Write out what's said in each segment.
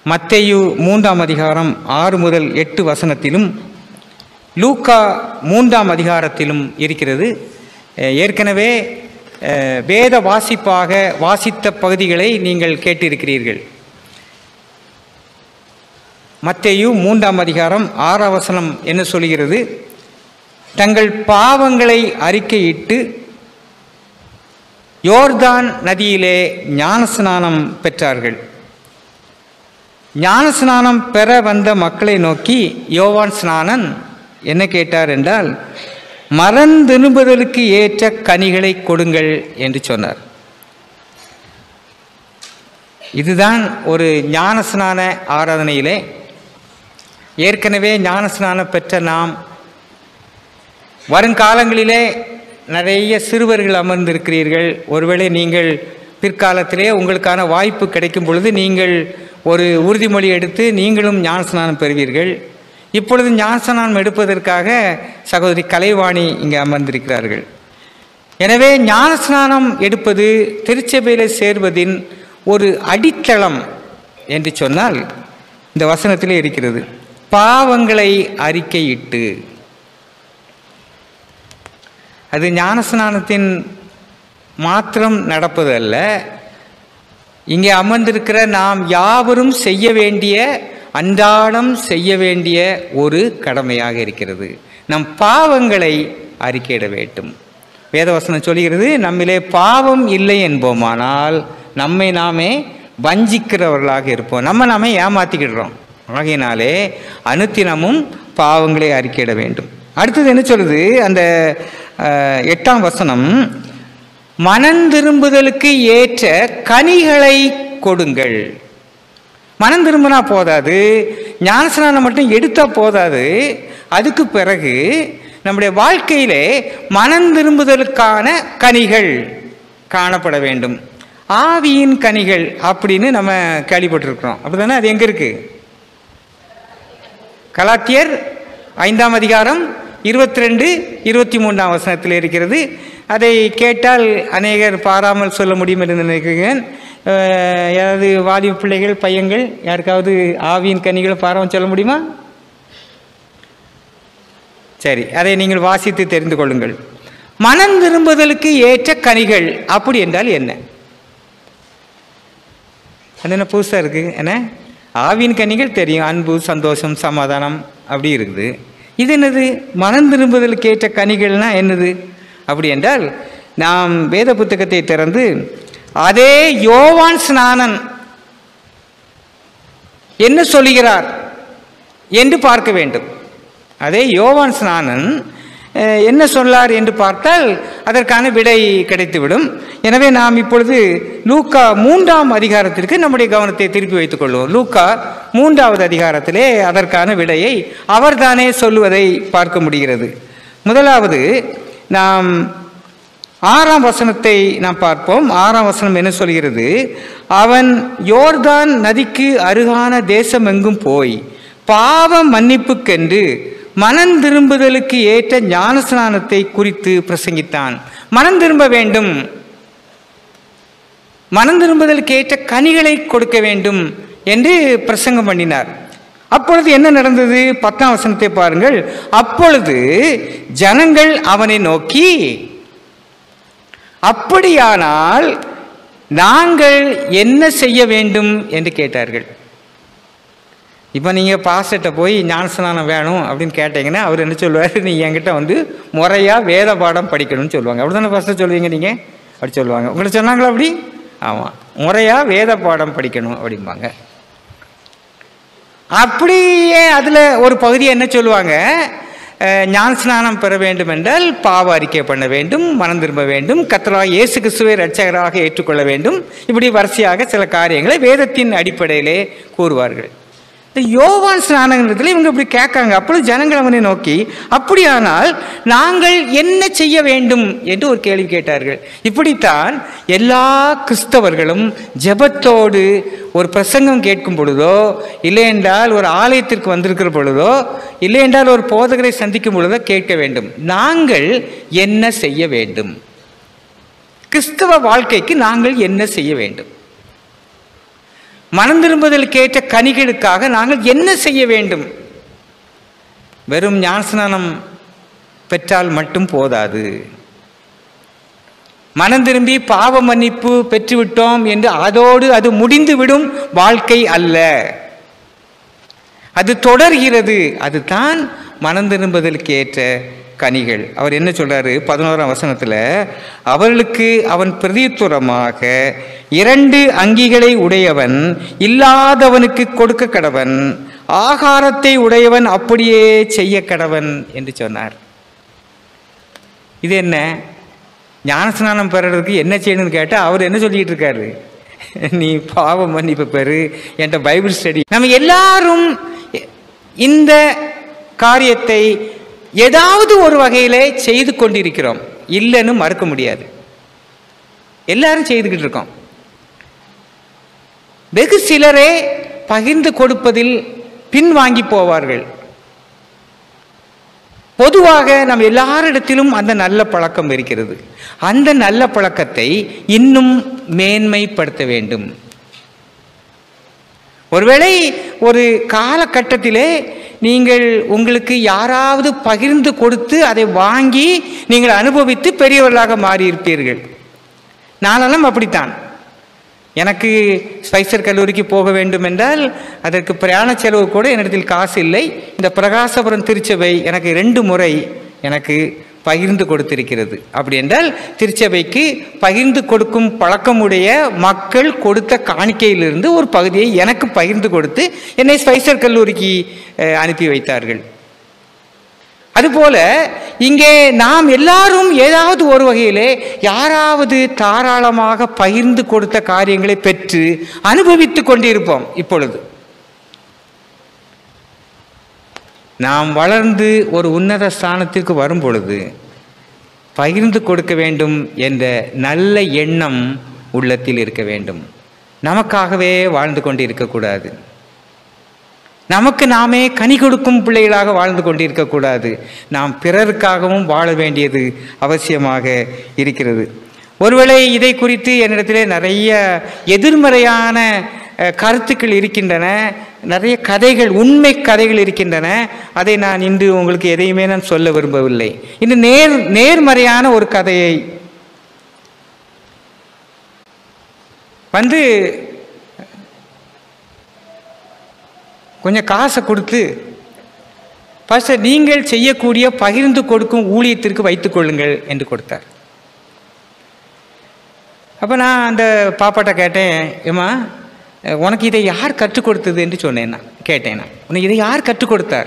மத்தேயு மூன்றாம் அதிகாரம் ஆறு முதல் எட்டு வசனத்திலும் லூக்கா மூன்றாம் அதிகாரத்திலும் இருக்கிறது அஹ் ஏற்கனவே அஹ், வேத வாசிப்பாக வாசித்த பகுதிகளை நீங்கள் கேட்டிருக்கிறீர்கள் மத்தேயு மூன்றாம் அதிகாரம் ஆறாம் வசனம் என்ன சொல்கிறது தங்கள் பாவங்களை அறிக்கையிட்டு யோர்தான் நதியிலே ஞானஸ்நானம் பெற்றார்கள் ஞானஸ்நானம் பெற வந்த மக்களை நோக்கி யோவான் ஸ்நானன் என்ன கேட்டார் என்றால் மறந்திரும்புதலுக்கு ஏற்ற கனிகளை கொடுங்கள் என்று சொன்னார் இதுதான் ஒரு ஞானஸ்நான ஆராதனையிலே ஏற்கனவே ஞானஸ்நானம் பெற்ற நாம் வருங்காலங்களிலே நிறைய சிறுவர்கள் அமர்ந்திருக்கிறீர்கள் ஒருவேளை நீங்கள் பிற்காலத்திலே உங்களுக்கான வாய்ப்பு கிடைக்கும் பொழுது நீங்கள் ஒரு உறுதிமொழி எடுத்து நீங்களும் ஞானஸ்நானம் பெறுவீர்கள் இப்பொழுது ஞானஸ்நானம் எடுப்பதற்காக சகோதரி கலைவாணி இங்கே அமர்ந்திருக்கிறார்கள் எனவே ஞானஸ்நானம் எடுப்பது திருச்சபையில் சேர்வதின் ஒரு அடித்தளம் என்று சொன்னால் இந்த வசனத்திலே இருக்கிறது பாவங்களை அறிக்கையிட்டு அது ஞானஸ்நானத்தின் மாத்திரம் நடப்பது அல்ல இங்கே அமர்ந்திருக்கிற நாம் யாவரும் செய்ய வேண்டிய அன்றாடம் செய்ய வேண்டிய ஒரு கடமையாக இருக்கிறது நம் பாவங்களை அறிக்கையிட வேண்டும் வேதவசனம் சொல்கிறது நம்மிலே பாவம் இல்லை என்போமானால் நம்மை நாமே வஞ்சிக்கிறவர்களாக இருப்போம் நம்ம நாமே ஏமாத்திக்கிடுறோம் ஆகையினாலே அனுத்தினமும் பாவங்களை அறிக்கையிட வேண்டும் அடுத்தது என்ன சொல்லுது அந்த அஹ், எட்டாம் வசனம் மனம் திரும்புதலுக்கு ஏற்ற கனிகளை கொடுங்கள் மனம் திரும்பினா போதாது ஞானஸ்நானம் மட்டும் எடுத்தா போதாது அதுக்கு பிறகு நம்முடைய வாழ்க்கையிலே மனம் திரும்புதலுக்கான கனிகள் காணப்பட வேண்டும் ஆவியின் கனிகள் அப்படின்னு நம்ம கேள்விப்பட்டிருக்கிறோம் அப்படிதானே அது எங்கே இருக்கு கலாத்தியர் ஐந்தாம் அதிகாரம் இருபத்தி ரெண்டு இருபத்தி மூன்றாம் வசனத்தில் இருக்கிறது அதை கேட்டால் அநேகர் பாராமல் சொல்ல முடியும் என்று நினைக்கிறேன் அஹ், யாராவது வாலிப பிள்ளைகள் பையன்கள் யாருக்காவது ஆவியின் கனிகளை பாராமல் சொல்ல முடியுமா சரி அதை நீங்கள் வாசித்து தெரிந்து கொள்ளுங்கள் மனம் திரும்புதலுக்கு ஏற்ற கனிகள் அப்படி என்றால் என்ன அது என்ன புதுசாக இருக்குது என்ன ஆவின் கனிகள் தெரியும் அன்பு சந்தோஷம் சமாதானம் அப்படி இருக்குது இது என்னது மனம் திரும்புதலுக்கு ஏற்ற கனிகள்னா என்னது அப்படி என்றால் நாம் வேத புத்தகத்தை திறந்து அதே யோவான் ஸ்நானன் என்ன சொல்லுகிறார் என்று பார்க்க வேண்டும் அதே யோவான் ஸ்நானன் அஹ், என்ன சொல்லார் என்று பார்த்தால் அதற்கான விடை கிடைத்துவிடும் எனவே நாம் இப்பொழுது லூக்கா மூன்றாம் அதிகாரத்திற்கு நம்முடைய கவனத்தை திருப்பி வைத்துக் கொள்வோம் லூக்கா மூன்றாவது அதிகாரத்திலே அதற்கான விடையை அவர்தானே சொல்லுவதை பார்க்க முடிகிறது முதலாவது நாம் ஆறாம் வசனத்தை நாம் பார்ப்போம் ஆறாம் வசனம் என்ன சொல்கிறது அவன் யோர்தான் நதிக்கு அருகான தேசம் எங்கும் போய் பாவ மன்னிப்புக்கென்று மனம் திரும்புதலுக்கு ஏற்ற ஞானஸ்நானத்தை குறித்து பிரசங்கித்தான் மனம் திரும்ப வேண்டும் மனம் திரும்புதலுக்கு ஏற்ற கனிகளை கொடுக்க வேண்டும் என்று பிரசங்கம் பண்ணினார் அப்பொழுது என்ன நடந்தது பத்தாம் வசனத்தை பாருங்கள் அப்பொழுது ஜனங்கள் அவனை நோக்கி அப்படியானால் நாங்கள் என்ன செய்ய வேண்டும் என்று கேட்டார்கள் இப்போ நீங்கள் பாஸ்டர்கிட்ட போய் ஞானஸ்நானம் வேணும் அப்படின்னு கேட்டீங்கன்னா அவர் என்ன சொல்லுவார் நீ என்கிட்ட வந்து முறையாக வேத பாடம் படிக்கணும்னு சொல்லுவாங்க அப்படி தானே பாஸ்டர் சொல்லுவீங்க நீங்கள் அப்படி சொல்லுவாங்க உங்களை சொன்னாங்களா அப்படி ஆமாம் முறையாக வேத பாடம் படிக்கணும் அப்படிம்பாங்க அப்படியே அதில் ஒரு பகுதியை என்ன சொல்லுவாங்க அஹ், ஞானஸ்நானம் பெற வேண்டும் என்றால் பாவ அறிக்கை பண்ண வேண்டும் மனம் திரும்ப வேண்டும் கத்தரா இயேசு கிறிஸ்துவை ரட்சகராக ஏற்றுக்கொள்ள வேண்டும் இப்படி வரிசையாக சில காரியங்களை வேதத்தின் அடிப்படையிலே கூறுவார்கள் இந்த யோவான் ஸ்நானங்கிறதுல இவங்க இப்படி கேட்காங்க அப்பொழுது ஜனங்கள் அவனை நோக்கி அப்படியானால் நாங்கள் என்ன செய்ய வேண்டும் என்று ஒரு கேள்வி கேட்டார்கள் இப்படித்தான் எல்லா கிறிஸ்தவர்களும் ஜெபத்தோடு ஒரு பிரசங்கம் கேட்கும் பொழுதோ இல்லையென்றால் ஒரு ஆலயத்திற்கு வந்திருக்கிற பொழுதோ இல்லையென்றால் ஒரு போதகரை சந்திக்கும் பொழுதோ கேட்க வேண்டும் நாங்கள் என்ன செய்ய வேண்டும் கிறிஸ்தவ வாழ்க்கைக்கு நாங்கள் என்ன செய்ய வேண்டும் மனம் திரும்புதலுக்கேற்ற கனிகளுக்காக நாங்கள் என்ன செய்ய வேண்டும் வெறும் ஞானஸ்நானம் பெற்றால் மட்டும் போதாது மனம் திரும்பி பாவ மன்னிப்பு பெற்றுவிட்டோம் என்று அதோடு அது முடிந்துவிடும் வாழ்க்கை அல்ல அது தொடர்கிறது அதுதான் மனம் திரும்புதலுக்கு ஏற்ற கனிகள் அவர் என்ன சொல்றாரு பதினோராம் வசனத்துல அவர்களுக்கு அவன் பிரதித்துரமாக இரண்டு அங்கிகளை உடையவன் இல்லாதவனுக்கு கொடுக்க கடவன் ஆகாரத்தை உடையவன் அப்படியே செய்ய கடவன் என்று சொன்னார் இது என்ன ஞானஸ்நானம் பெறறதுக்கு என்ன செய்யணும்னு கேட்டால் அவர் என்ன சொல்லிட்டு இருக்காரு நீ பாவம் மன்னிப்பு பெறு என்ற பைபிள் ஸ்டடி நம்ம எல்லாரும் இந்த காரியத்தை ஏதாவது ஒரு வகையில் செய்து கொண்டிருக்கிறோம் இல்லைன்னு மறுக்க முடியாது எல்லாரும் செய்துக்கிட்டு இருக்கோம் வெகு சிலரே பகிர்ந்து கொடுப்பதில் பின்வாங்கி போவார்கள் பொதுவாக நம் எல்லாரிடத்திலும் அந்த நல்ல பழக்கம் இருக்கிறது அந்த நல்ல பழக்கத்தை இன்னும் மேன்மைப்படுத்த வேண்டும் ஒருவேளை ஒரு காலகட்டத்திலே நீங்கள் உங்களுக்கு யாராவது பகிர்ந்து கொடுத்து அதை வாங்கி நீங்கள் அனுபவித்து பெரியவர்களாக மாறியிருப்பீர்கள் நானெல்லாம் அப்படித்தான் எனக்கு ஸ்பைசர் கல்லூரிக்கு போக வேண்டும் என்றால் அதற்கு பிரயாண செலவு கூட என்னிடத்தில் காசு இல்லை இந்த பிரகாசபுரம் திருச்சபை எனக்கு ரெண்டு முறை எனக்கு பகிர்ந்து கொடுத்திருக்கிறது அப்படி என்றால் திருச்சபைக்கு பகிர்ந்து கொடுக்கும் பழக்கமுடைய மக்கள் கொடுத்த காணிக்கையிலிருந்து ஒரு பகுதியை எனக்கு பகிர்ந்து கொடுத்து என்னை ஸ்பைசர் கல்லூரிக்கு அஹ், அனுப்பி வைத்தார்கள் அதுபோல இங்கே நாம் எல்லாரும் ஏதாவது ஒரு வகையிலே யாராவது தாராளமாக பகிர்ந்து கொடுத்த காரியங்களை பெற்று அனுபவித்துக் கொண்டிருப்போம் இப்பொழுது நாம் வளர்ந்து ஒரு உன்னத ஸ்தானத்திற்கு வரும் பொழுது பகிர்ந்து கொடுக்க வேண்டும் என்ற நல்ல எண்ணம் உள்ளத்தில் இருக்க வேண்டும் நமக்காகவே வாழ்ந்து கொண்டு இருக்கக்கூடாது நமக்கு நாமே கனி கொடுக்கும் பிள்ளைகளாக வாழ்ந்து கொண்டிருக்கக்கூடாது நாம் பிறருக்காகவும் வாழ வேண்டியது அவசியமாக இருக்கிறது ஒருவேளை இதை குறித்து என்னிடத்திலே நிறைய எதிர்மறையான அஹ், கருத்துக்கள் இருக்கின்றன நிறைய கதைகள் உண்மை கதைகள் இருக்கின்றன அதை நான் இன்று உங்களுக்கு எதையுமே நான் சொல்ல விரும்பவில்லை இன்று நேர் நேர்மறையான ஒரு கதையை வந்து கொஞ்சம் காசை கொடுத்து பாஸ்டர் நீங்கள் செய்யக்கூடிய பகிர்ந்து கொடுக்கும் ஊழியத்திற்கு வைத்துக் கொள்ளுங்கள் என்று கொடுத்தார் அப்போ நான் அந்த பாப்பாட்ட கேட்டேன் ஏம்மா உனக்கு இதை யார் கற்றுக் கொடுத்தது என்று சொன்னேன் நான் கேட்டேன் நான் உனக்கு இதை யார் கற்றுக் கொடுத்தார்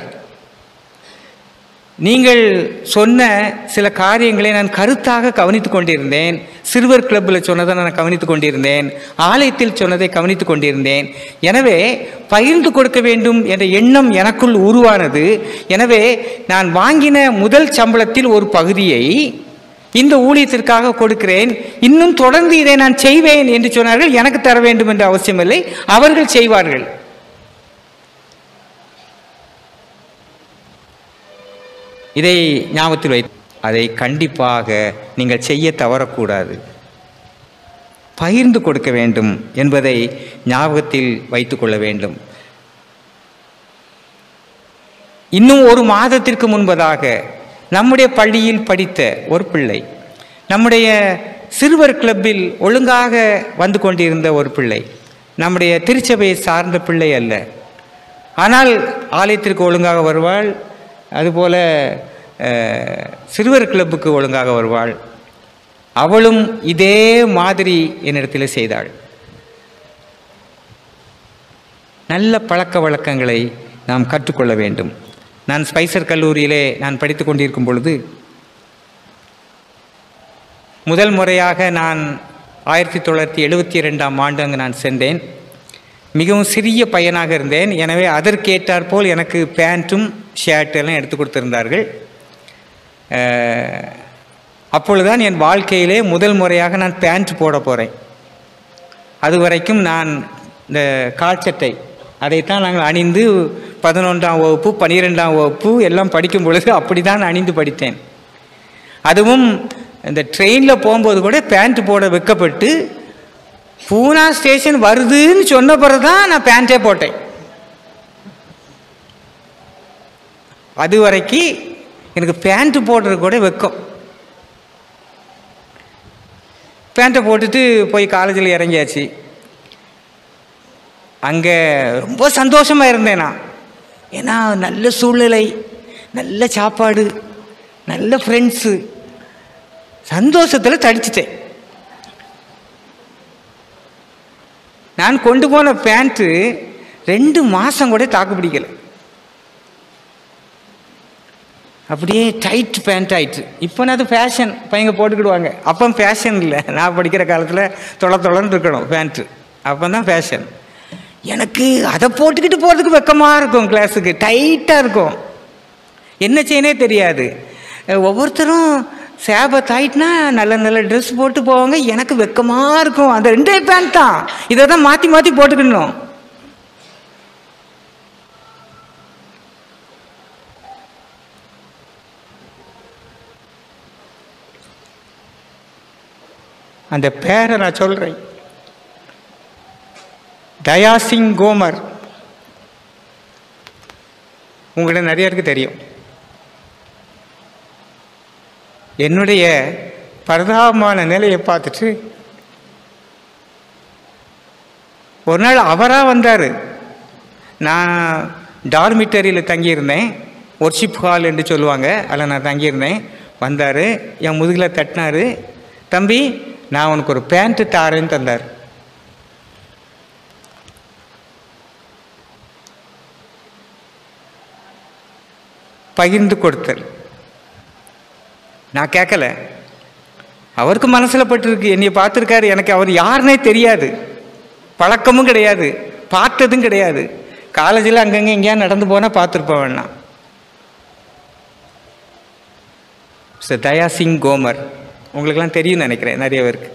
நீங்கள் சொன்ன சில காரியங்களை நான் கருத்தாக கவனித்துக் கொண்டிருந்தேன் சிறுவர் கிளப்பில் சொன்னதை நான் கவனித்துக் கொண்டிருந்தேன் ஆலயத்தில் சொன்னதை கவனித்துக் கொண்டிருந்தேன் எனவே பகிர்ந்து கொடுக்க வேண்டும் என்ற எண்ணம் எனக்குள் உருவானது எனவே நான் வாங்கின முதல் சம்பளத்தில் ஒரு பகுதியை இந்த ஊழியத்திற்காக கொடுக்கிறேன் இன்னும் தொடர்ந்து இதை நான் செய்வேன் என்று சொன்னார்கள் எனக்கு தர வேண்டும் என்ற அவசியமில்லை அவர்கள் செய்வார்கள் இதை ஞாபகத்தில் வை அதை கண்டிப்பாக நீங்கள் செய்ய தவறக்கூடாது பகிர்ந்து கொடுக்க வேண்டும் என்பதை ஞாபகத்தில் வைத்துக்கொள்ள வேண்டும் இன்னும் ஒரு மாதத்திற்கு முன்பதாக நம்முடைய பள்ளியில் படித்த ஒரு பிள்ளை நம்முடைய சிறுவர் கிளப்பில் ஒழுங்காக வந்து கொண்டிருந்த ஒரு பிள்ளை நம்முடைய திருச்சபையை சார்ந்த பிள்ளை அல்ல ஆனால் ஆலயத்திற்கு ஒழுங்காக வருவாள் அதுபோல அஹ், சிறுவர் கிளப்புக்கு ஒழுங்காக வருவாள் அவளும் இதே மாதிரி என்னிடத்தில் செய்தாள் நல்ல பழக்க வழக்கங்களை நாம் கற்றுக்கொள்ள வேண்டும் நான் ஸ்பைசர் கல்லூரியிலே நான் படித்து கொண்டிருக்கும் பொழுது முதல் முறையாக நான் ஆயிரத்தி தொள்ளாயிரத்தி எழுபத்தி ரெண்டாம் ஆண்டு அங்கு நான் சென்றேன் மிகவும் சிறிய பையனாக இருந்தேன் எனவே அதற்கேற்றாற்போல் எனக்கு பேண்ட்டும் ஷர்ட் எல்லாம் எடுத்து கொடுத்திருந்தார்கள் அஹ், அப்பொழுதுதான் என் வாழ்க்கையிலே முதல் முறையாக நான் பேண்ட் போட போகிறேன் அது வரைக்கும் நான் இந்த கால்சட்டை அதைத்தான் நாங்கள் அணிந்து பதினொன்றாம் வகுப்பு பன்னிரெண்டாம் வகுப்பு எல்லாம் படிக்கும் பொழுது அப்படி தான் அணிந்து படித்தேன் அதுவும் இந்த ட்ரெயினில் போகும்போது கூட பேண்ட் போட வைக்கப்பட்டு பூனா ஸ்டேஷன் வருதுன்னு சொன்ன பிறகு தான் நான் பேண்ட்டே போட்டேன் அது வரைக்கும் எனக்கு பேண்ட்டு போடுறது கூட வெக்கம் பேண்ட்டை போட்டுட்டு போய் காலேஜில் இறங்கியாச்சு அங்கே ரொம்ப சந்தோஷமாக இருந்தேன் நான் ஏன்னா நல்ல சூழ்நிலை நல்ல சாப்பாடு நல்ல ஃப்ரெண்ட்ஸு சந்தோஷத்தில் தடிச்சிட்டேன் நான் கொண்டு போன பேண்ட்டு ரெண்டு மாதம் கூட தாக்கு பிடிக்கல அப்படியே டைட் பேண்ட் ஆயிட்டு இப்போ அது ஃபேஷன் பையங்க போட்டுக்கிடுவாங்க அப்போ ஃபேஷன் இல்லை நான் படிக்கிற காலத்தில் தொலை தொலைன்னு இருக்கணும் பேண்ட்டு அப்போ தான் ஃபேஷன் எனக்கு அதை போட்டுக்கிட்டு போகிறதுக்கு வெக்கமாக இருக்கும் கிளாஸுக்கு டைட்டாக இருக்கும் என்ன செய்யனே தெரியாது அஹ் ஒவ்வொருத்தரும் சேபத் ஆயிட்டுனா நல்ல நல்ல ட்ரெஸ் போட்டு போவாங்க எனக்கு வெக்கமாக இருக்கும் அந்த ரெண்டே பேண்ட் தான் இதை தான் மாற்றி மாற்றி போட்டுக்கணும் அந்த பேரை நான் சொல்கிறேன் தயாசிங் கோமர் உங்களுக்கு நிறைய பேருக்கு தெரியும் என்னுடைய பரிதாபமான நிலையை பார்த்துட்டு ஒரு நாள் அவராக வந்தார் நான் டார்மிட்டரியில் தங்கியிருந்தேன் ஒர்ஷிப் ஹால் என்று சொல்லுவாங்க அதில் நான் தங்கியிருந்தேன் வந்தார் என் முதுகில் தட்டினார் தம்பி நான் உனக்கு ஒரு பேண்ட்டு தாரேன்னு தந்தார் பகிர்ந்து கொடுத்தல் நான் கேட்கல அவருக்கு மனசில் பட்டிருக்கு என்னை பார்த்துருக்காரு எனக்கு அவர் யாருன்னே தெரியாது பழக்கமும் கிடையாது பார்த்ததும் கிடையாது காலேஜில் அங்கங்கே எங்கேயா நடந்து போனால் பார்த்துருப்பேன் வேணாம் மிஸ்டர் தயா சிங் கோமர் உங்களுக்கெல்லாம் தெரியும்னு நினைக்கிறேன் நிறைய பேருக்கு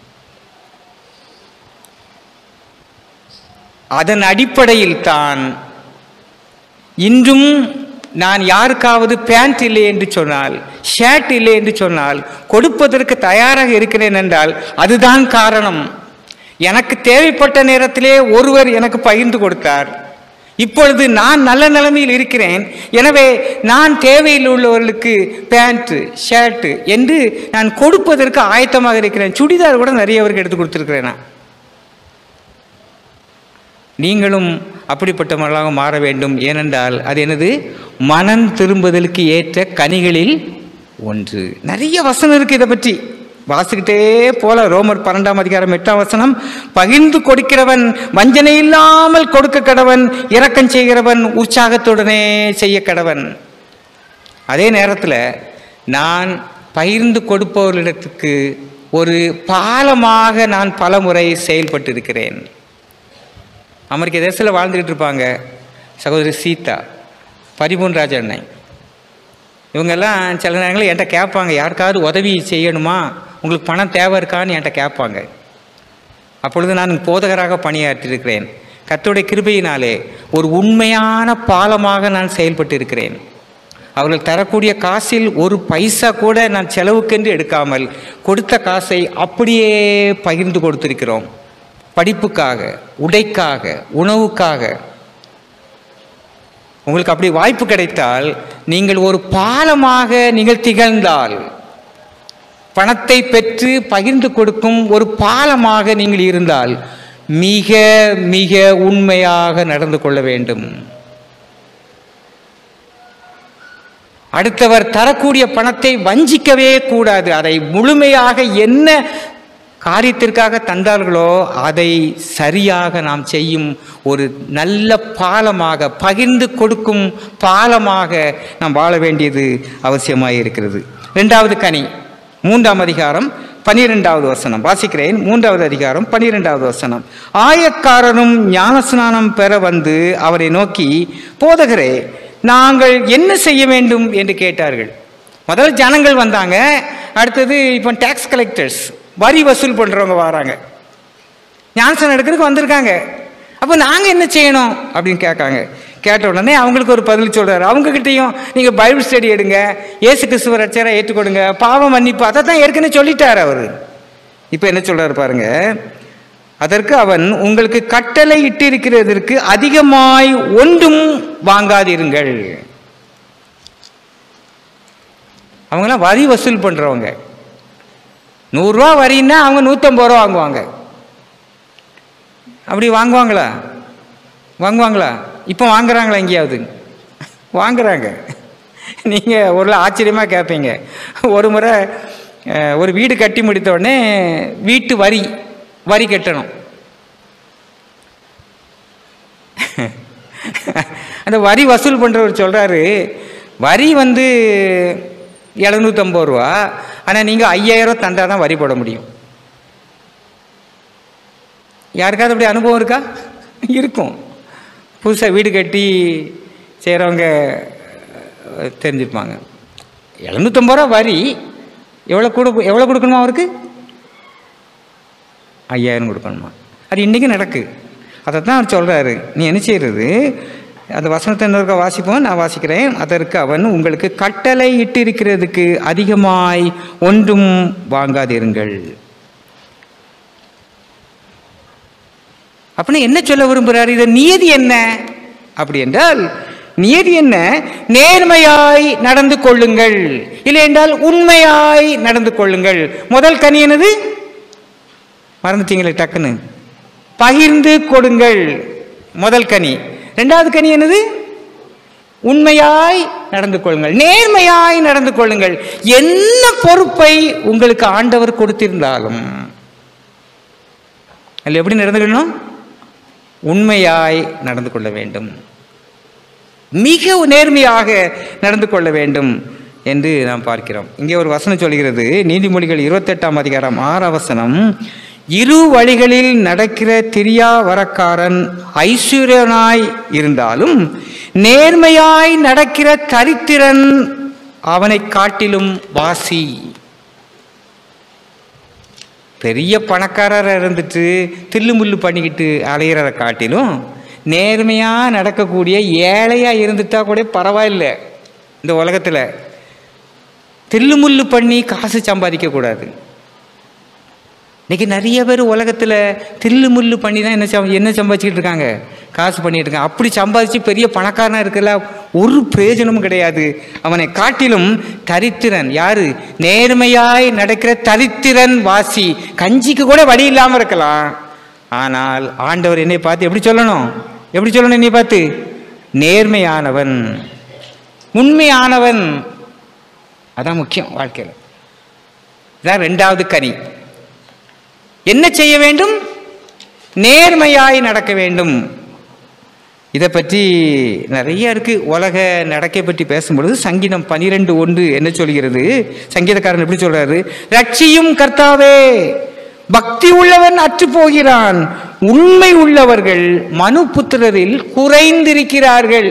அதன் அடிப்படையில் தான் இன்றும் நான் யாருக்காவது பேண்ட் இல்லை என்று சொன்னால் ஷர்ட் இல்லை என்று சொன்னால் கொடுப்பதற்கு தயாராக இருக்கிறேன் என்றால் அதுதான் காரணம் எனக்கு தேவைப்பட்ட நேரத்திலே ஒருவர் எனக்கு பகிர்ந்து கொடுத்தார் இப்பொழுது நான் நல்ல நிலைமையில் இருக்கிறேன் எனவே நான் தேவையில் உள்ளவர்களுக்கு பேண்ட்டு ஷர்ட்டு என்று நான் கொடுப்பதற்கு ஆயத்தமாக இருக்கிறேன் சுடிதார் கூட நிறையவருக்கு எடுத்து கொடுத்துருக்கிறேன் நான் நீங்களும் அப்படிப்பட்டவர்களாக மாற வேண்டும் ஏனென்றால் அது எனது மனம் திரும்புதலுக்கு ஏற்ற கனிகளில் ஒன்று நிறைய வசனம் இருக்குது இதை பற்றி வாசிக்கிட்டே போல ரோமர் பன்னெண்டாம் அதிகாரம் எட்டாம் வசனம் பகிர்ந்து கொடுக்கிறவன் வஞ்சனை இல்லாமல் கொடுக்க கடவன் இரக்கம் செய்கிறவன் உற்சாகத்துடனே செய்ய கடவன் அதே நேரத்தில் நான் பகிர்ந்து கொடுப்பவர்களிடத்துக்கு ஒரு பாலமாக நான் பலமுறை செயல்பட்டு இருக்கிறேன் அமெரிக்க தேசத்தில் வாழ்ந்துக்கிட்டு இருப்பாங்க சகோதரி சீதா பரிபூன் ராஜ அண்ணன் இவங்கெல்லாம் சில நேரங்களில் என்கிட்ட கேட்பாங்க யாருக்காவது உதவி செய்யணுமா உங்களுக்கு பணம் தேவை இருக்கான்னு என்கிட்ட கேட்பாங்க அப்பொழுது நான் போதகராக பணியாற்றியிருக்கிறேன் கர்த்தருடைய கிருபையினாலே ஒரு உண்மையான பாலமாக நான் செயல்பட்டு இருக்கிறேன் அவர்கள் தரக்கூடிய காசில் ஒரு பைசா கூட நான் செலவுக்கென்று எடுக்காமல் கொடுத்த காசை அப்படியே பகிர்ந்து கொடுத்திருக்கிறோம் படிப்புக்காக உடைக்காக உணவுக்காக உங்களுக்கு அப்படி வாய்ப்பு கிடைத்தால் நீங்கள் ஒரு பாலமாக நீங்கள் திகழ்ந்தால் பணத்தை பெற்று பகிர்ந்து கொடுக்கும் ஒரு பாலமாக நீங்கள் இருந்தால் மிக மிக உண்மையாக நடந்து கொள்ள வேண்டும் அடுத்தவர் தரக்கூடிய பணத்தை வஞ்சிக்கவே கூடாது அதை முழுமையாக என்ன காரியத்திற்காக தந்தார்களோ அதை சரியாக நாம் செய்யும் ஒரு நல்ல பாலமாக பகிர்ந்து கொடுக்கும் பாலமாக நாம் வாழ வேண்டியது அவசியமாக இருக்கிறது ரெண்டாவது கனி மூன்றாம் அதிகாரம் பனிரெண்டாவது வசனம் வாசிக்கிறேன் மூன்றாவது அதிகாரம் பனிரெண்டாவது வசனம் ஆயக்காரனும் ஞானஸ்நானம் பெற வந்து அவரை நோக்கி போதகரே நாங்கள் என்ன செய்ய வேண்டும் என்று கேட்டார்கள் முதல்ல ஜனங்கள் வந்தாங்க அடுத்தது இப்போ டேக்ஸ் கலெக்டர்ஸ் வரி வசூல் பண்ணுறவங்க வராங்க ஞானசனம் எடுக்கிறதுக்கு வந்திருக்காங்க அப்போ நாங்கள் என்ன செய்யணும் அப்படின்னு கேட்காங்க கேட்ட உடனே அவங்களுக்கு ஒரு பதில் சொல்கிறாரு அவங்கக்கிட்டையும் நீங்கள் பைபிள் ஸ்டடி எடுங்க ஏசு கிறிஸ்துவ ரட்சரை ஏற்றுக்கொடுங்க பாவம் மன்னிப்பு அதை தான் ஏற்கனவே சொல்லிட்டார் அவர் இப்போ என்ன சொல்கிறாரு பாருங்க அதற்கு அவன் உங்களுக்கு கட்டளை இட்டிருக்கிறதற்கு அதிகமாய் ஒன்றும் வாங்காதிருங்கள் அவங்களாம் வரி வசூல் பண்றவங்க நூறுரூவா வரின்னா அவங்க நூற்றம்பது ரூபா வாங்குவாங்க அப்படி வாங்குவாங்களா வாங்குவாங்களா இப்போ வாங்குறாங்களா எங்கேயாவது வாங்குறாங்க நீங்கள் ஒரு ஆச்சரியமாக கேட்பீங்க ஒரு முறை அஹ், ஒரு வீடு கட்டி முடித்த உடனே வீட்டு வரி வரி கட்டணும் அந்த வரி வசூல் பண்ணுறவர் சொல்கிறாரு வரி வந்து எழுநூற்றம்பது ரூபா ஆனால் நீங்கள் ஐயாயிரம் தந்தால் தான் வரி போட முடியும் யாருக்காவது அப்படி அனுபவம் இருக்கா இருக்கும் புதுசாக வீடு கட்டி செய்கிறவங்க தெரிஞ்சுப்பாங்க எழுநூற்றம்பது ரூபா வரி எவ்வளோ கூட எவ்வளோ கொடுக்கணுமா அவருக்கு ஐயாயிரம் கொடுக்கணுமா அது இன்றைக்கும் நடக்கு அதை தான் அவர் சொல்கிறாரு நீ என்ன செய்கிறது அந்த வசனத்தை இன்னொருக்க வாசிப்போம் நான் வாசிக்கிறேன் அதற்கு அவன் உங்களுக்கு கட்டளை இட்டிருக்கிறதுக்கு அதிகமாய் ஒன்றும் வாங்காதிருங்கள் அப்படின்னா என்ன சொல்ல விரும்புகிறார் இது நியதி என்ன அப்படி என்றால் நியதி என்ன நேர்மையாய் நடந்து கொள்ளுங்கள் இல்லை என்றால் உண்மையாய் நடந்து கொள்ளுங்கள் முதல் கனி என்னது மறந்துட்டீங்களே டக்குன்னு பகிர்ந்து கொடுங்கள் முதல் கனி ரெண்டாவது கனி என்னது உண்மையாய் நடந்து கொள்ளுங்கள் நேர்மையாய் நடந்து கொள்ளுங்கள் என்ன பொறுப்பை உங்களுக்கு ஆண்டவர் கொடுத்திருந்தாலும் அதில் எப்படி நடந்துக்கணும் உண்மையாய் நடந்து கொள்ள வேண்டும் மிக நேர்மையாக நடந்து கொள்ள வேண்டும் என்று நாம் பார்க்கிறோம் இங்கே ஒரு வசனம் சொல்கிறது நீதிமொழிகள் இருபத்தெட்டாம் அதிகாரம் ஆறாம் வசனம் இரு வழிகளில் நடக்கிற திரியா வரக்காரன் ஐஸ்வர்யனாய் இருந்தாலும் நேர்மையாய் நடக்கிற தரித்திரன் அவனை காட்டிலும் வாசி பெரிய பணக்காரராக இருந்துட்டு தில்லு முள்ளு பண்ணிக்கிட்டு அலையிறத காட்டிலும் நேர்மையாக நடக்கக்கூடிய ஏழையாக இருந்துட்டா கூட பரவாயில்லை இந்த உலகத்தில் தில்லு முள்ளு பண்ணி காசு சம்பாதிக்கக்கூடாது இன்னைக்கு நிறைய பேர் உலகத்தில் தில்லு முள்ளு பண்ணி தான் என்ன சம் என்ன சம்பாதிச்சுக்கிட்டு இருக்காங்க காசு பண்ணிட்டு இருக்காங்க அப்படி சம்பாதிச்சு பெரிய பணக்காரனாக இருக்கல ஒரு பிரயோஜனமும் கிடையாது அவனை காட்டிலும் தரித்திரன் யாரு நேர்மையாய் நடக்கிற தரித்திரன் வாசி கஞ்சிக்கு கூட வழி இல்லாமல் இருக்கலாம் ஆனால் ஆண்டவர் என்னை பார்த்து எப்படி சொல்லணும் எப்படி சொல்லணும் என்னை பார்த்து நேர்மையானவன் உண்மையானவன் அதான் முக்கியம் வாழ்க்கையில் இதான் ரெண்டாவது கனி என்ன செய்ய வேண்டும் நேர்மையாய் நடக்க வேண்டும் இதை பற்றி நிறைய இருக்கு உலக நடக்கை பற்றி பேசும்பொழுது சங்கீதம் பனிரெண்டு ஒன்று என்ன சொல்கிறது சங்கீதக்காரன் எப்படி சொல்றாரு ரட்சியும் கர்த்தாவே பக்தி உள்ளவன் அற்று போகிறான் உண்மை உள்ளவர்கள் மனு புத்திரரில் குறைந்திருக்கிறார்கள்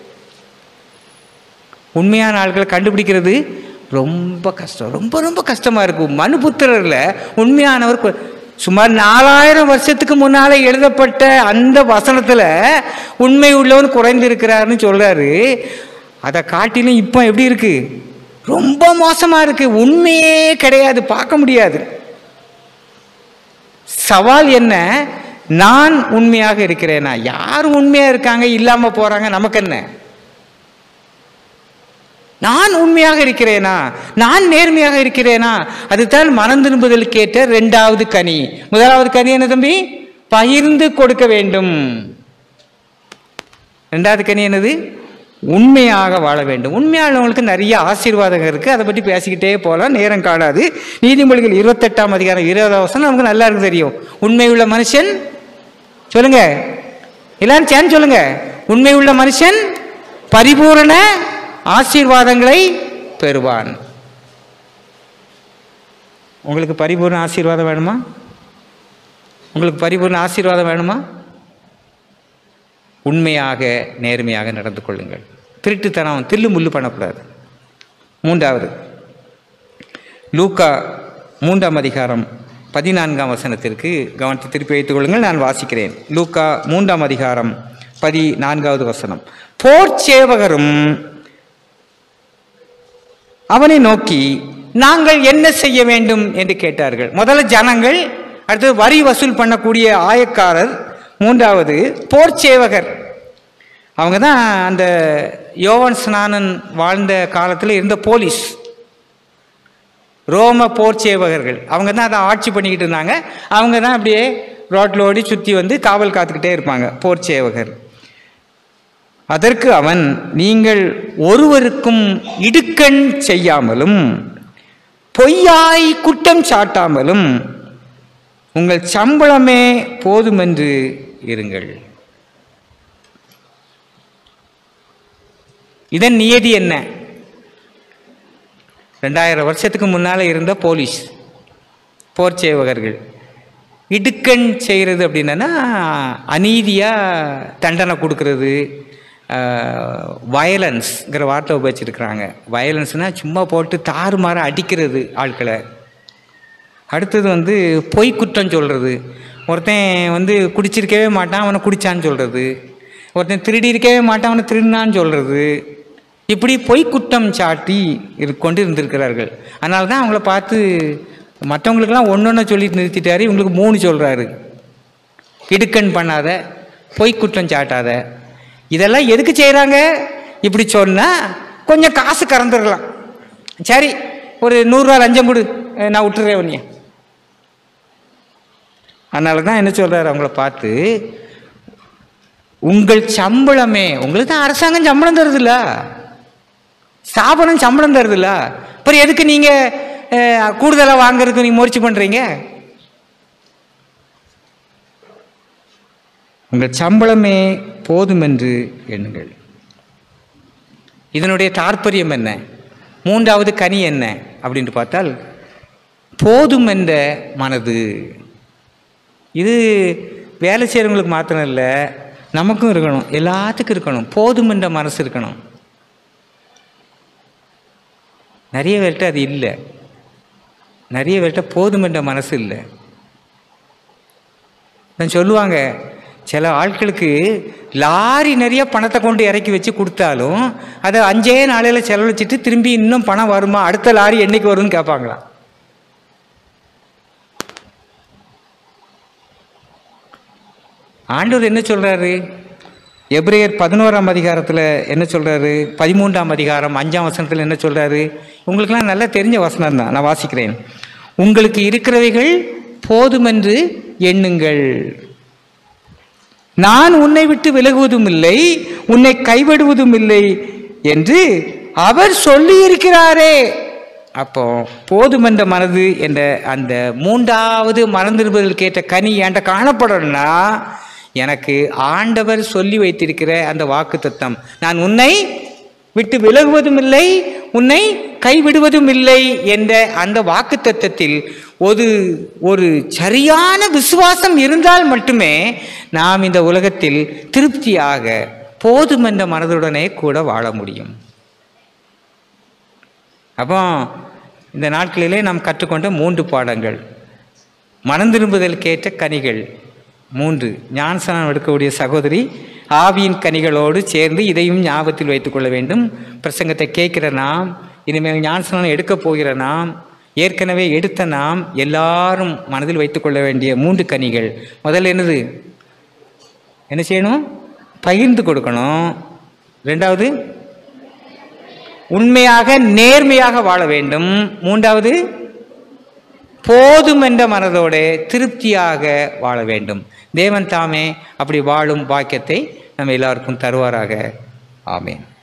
உண்மையான ஆட்களை கண்டுபிடிக்கிறது ரொம்ப கஷ்டம் ரொம்ப ரொம்ப கஷ்டமா இருக்கும் மனுபுத்திரர்ல உண்மையானவர் கு- சுமார் நாலாயிரம் வருஷத்துக்கு முன்னால எழுதப்பட்ட அந்த வசனத்துல உண்மை உள்ளவன் குறைந்திருக்கிறாருன்னு சொல்றாரு அதை காட்டிலும் இப்போ எப்படி இருக்கு ரொம்ப மோசமா இருக்கு உண்மையே கிடையாது பார்க்க முடியாது சவால் என்ன நான் உண்மையாக இருக்கிறேனா யார் உண்மையா இருக்காங்க இல்லாம போறாங்க நமக்கு என்ன நான் உண்மையாக இருக்கிறேனா நான் நேர்மையாக இருக்கிறேனா அதுதான் மனம் திரும்புதல் கேட்ட ரெண்டாவது கனி முதலாவது கனி என்ன தம்பி பகிர்ந்து கொடுக்க வேண்டும் ரெண்டாவது கனி என்னது உண்மையாக வாழ வேண்டும் உண்மையானவங்களுக்கு நிறைய ஆசீர்வாதங்கள் இருக்கு அதை பற்றி பேசிக்கிட்டே போகலாம் நேரம் காணாது நீதிமொழிகள் இருபத்தெட்டாம் அதிகாரம் இருபதாம் வருஷம் நமக்கு நல்லா இருக்கு தெரியும் உண்மை உள்ள மனுஷன் சொல்லுங்க எல்லாரும் சேர்ந்து சொல்லுங்க உண்மை உள்ள மனுஷன் பரிபூரண ஆசீர்வாதங்களை பெறுவான் உங்களுக்கு பரிபூர்ண ஆசீர்வாதம் வேணுமா உங்களுக்கு பரிபூர்ண ஆசீர்வாதம் வேணுமா உண்மையாக நேர்மையாக நடந்து கொள்ளுங்கள் திருட்டுத்தனம் தில்லு முள்ளு பண்ணக்கூடாது மூன்றாவது லூக்கா மூன்றாம் அதிகாரம் பதினான்காம் வசனத்திற்கு கவனத்தை திருப்பி வைத்துக் கொள்ளுங்கள் நான் வாசிக்கிறேன் லூக்கா மூன்றாம் அதிகாரம் பதினான்காவது வசனம் போர் சேவகரும் அவனை நோக்கி நாங்கள் என்ன செய்ய வேண்டும் என்று கேட்டார்கள் முதல்ல ஜனங்கள் அடுத்தது வரி வசூல் பண்ணக்கூடிய ஆயக்காரர் மூன்றாவது போர் சேவகர் அவங்க தான் அந்த யோவான் ஸ்நானன் வாழ்ந்த காலத்தில் இருந்த போலீஸ் ரோம போர் சேவகர்கள் அவங்க தான் அதை ஆட்சி பண்ணிக்கிட்டு இருந்தாங்க அவங்க தான் அப்படியே ரோட்டில் ஓடி சுற்றி வந்து காவல் காத்துக்கிட்டே இருப்பாங்க போர் சேவகர் அதற்கு அவன் நீங்கள் ஒருவருக்கும் இடுக்கண் செய்யாமலும் பொய்யாய் குற்றம் சாட்டாமலும் உங்கள் சம்பளமே போதுமென்று இருங்கள் இதன் நியதி என்ன ரெண்டாயிரம் வருஷத்துக்கு முன்னால் இருந்த போலீஸ் போர் சேவகர்கள் இடுக்கண் செய்கிறது அப்படின்னா அநீதியாக தண்டனை கொடுக்கறது வயலன்ஸ்ங்கிற வார்த்தை உபயோகிச்சிருக்கிறாங்க வயலன்ஸ்னால் சும்மா போட்டு தாறுமாற அடிக்கிறது ஆட்களை அடுத்தது வந்து பொய் குற்றம் சொல்கிறது ஒருத்தன் வந்து குடிச்சிருக்கவே மாட்டான் அவனை குடிச்சான்னு சொல்கிறது ஒருத்தன் திருடி இருக்கவே மாட்டான் அவனை திருடினான்னு சொல்கிறது இப்படி பொய் குற்றம் சாட்டி இரு கொண்டு இருந்திருக்கிறார்கள் அதனால தான் அவங்கள பார்த்து மற்றவங்களுக்கெல்லாம் ஒன்று ஒன்று சொல்லிட்டு நிறுத்திட்டாரு இவங்களுக்கு மூணு சொல்கிறாரு இடுக்கண் பண்ணாத பொய் குற்றம் சாட்டாத இதெல்லாம் எதுக்கு செய்கிறாங்க இப்படி சொன்னால் கொஞ்சம் காசு கறந்துடலாம் சரி ஒரு நூறுரூவா லஞ்சம் கொடு அஹ் நான் விட்டுறேன் உன்னைய அதனால தான் என்ன சொல்கிறாரு அவங்கள பார்த்து உங்கள் சம்பளமே உங்களுக்கு தான் அரசாங்கம் சம்பளம் தருதுல்ல ஸ்தாபனம் சம்பளம் தருதுல்ல அப்புறம் எதுக்கு நீங்கள் கூடுதலாக வாங்குறதுக்கு நீங்கள் முயற்சி பண்ணுறீங்க உங்கள் சம்பளமே போதும் என்று எண்ணுங்கள் இதனுடைய தாற்பயம் என்ன மூன்றாவது கனி என்ன அப்படின்ட்டு பார்த்தால் போதும் என்ற மனது இது வேலை செய்கிறவங்களுக்கு மாத்திரம் இல்லை நமக்கும் இருக்கணும் எல்லாத்துக்கும் இருக்கணும் போதும் என்ற மனசு இருக்கணும் நிறைய பேர்கிட்ட அது இல்லை நிறைய பேர்கிட்ட போதும் என்ற மனசு இல்லை நான் சொல்லுவாங்க சில ஆட்களுக்கு லாரி நிறைய பணத்தை கொண்டு இறக்கி வச்சு கொடுத்தாலும் அதை அஞ்சே நாளையில் செலவழிச்சிட்டு திரும்பி இன்னும் பணம் வருமா அடுத்த லாரி என்னைக்கு வரும்னு கேட்பாங்களாம் ஆண்டவர் என்ன சொல்றாரு எப்ரேயர் பதினோராம் அதிகாரத்தில் என்ன சொல்றாரு பதிமூன்றாம் அதிகாரம் அஞ்சாம் வசனத்தில் என்ன சொல்றாரு உங்களுக்கெல்லாம் நல்லா தெரிஞ்ச வசனம் தான் நான் வாசிக்கிறேன் உங்களுக்கு இருக்கிறவைகள் போதுமென்று எண்ணுங்கள் நான் உன்னை விட்டு விலகுவதும் இல்லை உன்னை கைவிடுவதும் இல்லை என்று அவர் சொல்லி இருக்கிறாரே அப்போ போதுமென்ற மனது என்ற அந்த மூன்றாவது மறந்திருப்பதில் கேட்ட கனி என்கிட்ட காணப்படணும்னா எனக்கு ஆண்டவர் சொல்லி வைத்திருக்கிற அந்த வாக்கு தத்தம் நான் உன்னை விட்டு விலகுவதும் இல்லை உன்னை கைவிடுவதும் இல்லை என்ற அந்த வாக்கு தத்தத்தில் ஒரு ஒரு சரியான விசுவாசம் இருந்தால் மட்டுமே நாம் இந்த உலகத்தில் திருப்தியாக போதும் என்ற மனதுடனே கூட வாழ முடியும் அப்போ இந்த நாட்களிலே நாம் கற்றுக்கொண்ட மூன்று பாடங்கள் மனம் திரும்புதல் கேட்ட கனிகள் மூன்று ஞானசனம் எடுக்கக்கூடிய சகோதரி ஆவியின் கனிகளோடு சேர்ந்து இதையும் ஞாபகத்தில் வைத்துக்கொள்ள வேண்டும் பிரசங்கத்தை கேட்கிற நாம் இனிமேல் ஞானசனம் எடுக்கப் போகிற நாம் ஏற்கனவே எடுத்த நாம் எல்லாரும் மனதில் வைத்துக்கொள்ள வேண்டிய மூன்று கனிகள் முதல்ல என்னது என்ன செய்யணும் பகிர்ந்து கொடுக்கணும் ரெண்டாவது உண்மையாக நேர்மையாக வாழ வேண்டும் மூன்றாவது போதும் என்ற மனதோடு திருப்தியாக வாழ வேண்டும் தேவன் தாமே அப்படி வாழும் பாக்கியத்தை நம்ம எல்லாருக்கும் தருவாராக ஆமேன்